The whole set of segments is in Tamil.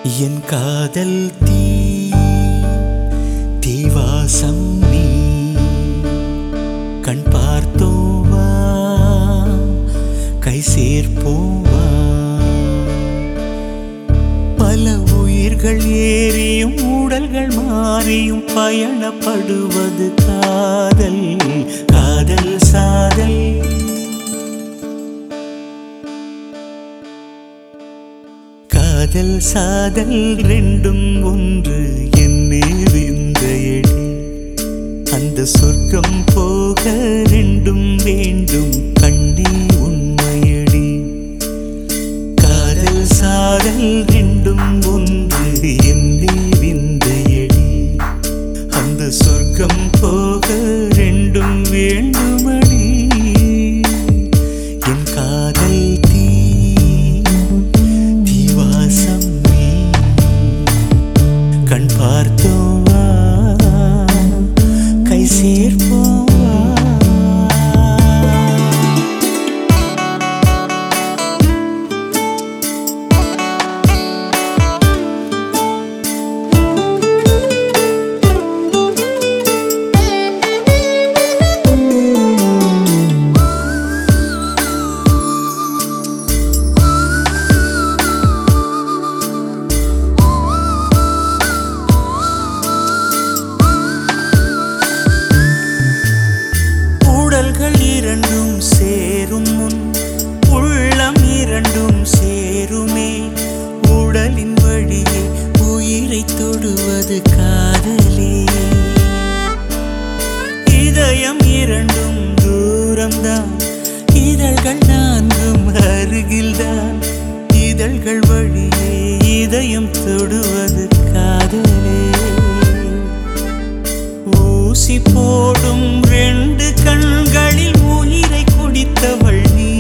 என் காதல் தீ தீவாசம் நீ கண் பார்த்தோவா கை சேர்ப்போவா பல உயிர்கள் ஏறியும் உடல்கள் மாறியும் பயணப்படுவது காதல் காதல் சாதல் காதல் சாதல் ரெண்டும் ஒன்று என்னே விந்தையடி அந்த சொர்க்கம் போக ரெண்டும் வேண்டும் கண்ணே உண்மையடி காதல் சாதல் ரெண்டும் ஒன்று என்னே விந்தையடி அந்த சொர்க்கம் போக ரெண்டும் வேண்டுமடி என் காதல் தீ தீவாசம் நீ கண் பார்த்தோவா கை சேர்ப்போவா உடல்கள் இரண்டும் சேரும் முன் உள்ளம் இரண்டும் சேருமே உடலின் வழியே உயிரை தொடுவது காதலே இதயம் இரண்டும் தூரம்தான் இதழ்கள் நான்கும் அருகில்தான் இதழ்கள் வழியே இதயம் தொடுவது காதலே ஊசி போடும் ரெண்டு கண்களில் உயிரை குடித்தவள் நீ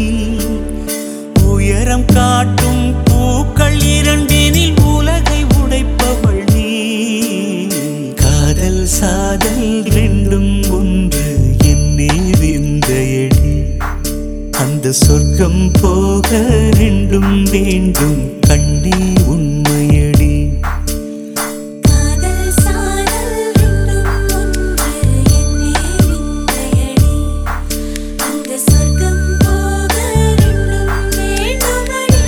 உயரம் காட்டும் பூக்கள் இரண்டினில் உலகை உடைப்பவள் நீ காதல் சாதல் ரெண்டும் ஒன்று என்னே விந்தையடி அந்த சொர்க்கம் போக ரெண்டும் வேண்டும் கண்ணே உண்மையடி காதல் சாதல் ரெண்டும் ஒன்று என்னே விந்தையடி அந்த சொர்க்கம் போக ரெண்டும் வேண்டுமடி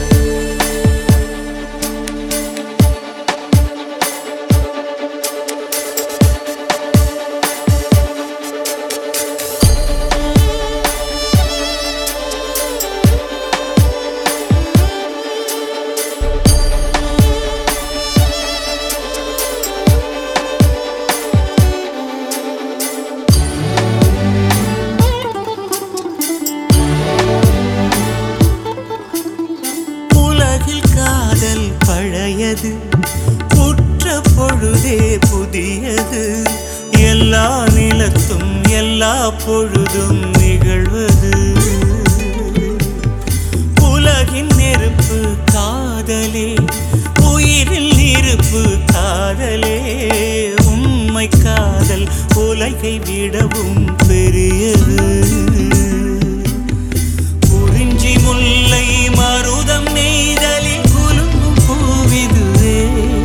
உலகில் காதல் பழையது உற்ற பொழுதே புதியது எல்லா நிலத்தும் எல்லா பொழுதும் நிகழ்வது உலகின் நெருப்பு காதலே உயிரில் இருப்பு காதலே உண்மை காதல் உலகை விடவும் பெரியது குறிஞ்சி முல்லை மருதம் நெய்தலில் குலுங்கும் பூவிதுவே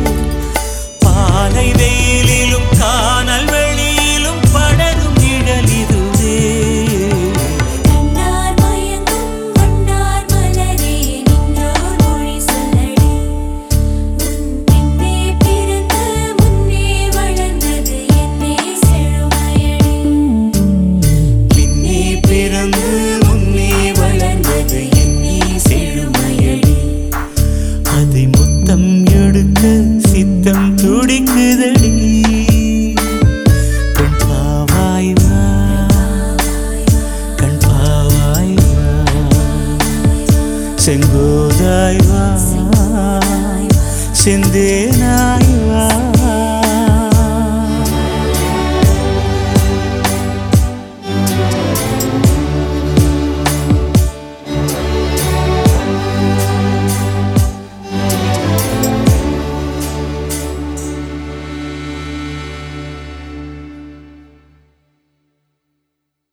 பாலை வெயிலிலும் காணல் வெளியிலும் படரும் நிழலிதுவே கண்ணார் மயங்கும் வண்ணார் மலரே நின்றோர் மொழி சொல்லடி உன் பின்னே பிறந்து முன்னே வளர்ந்தது என்னே செழுமையடி பின்னே பிறந்து முன்னே வளர்ந்தது என்னே செழுமையடி அதை முத்தம் எடுக்க சித்தம் துடிக்குதடி கண் பாவாய் வா கண் பாவாய் வா செங்கோதாய் வா செந்தேர்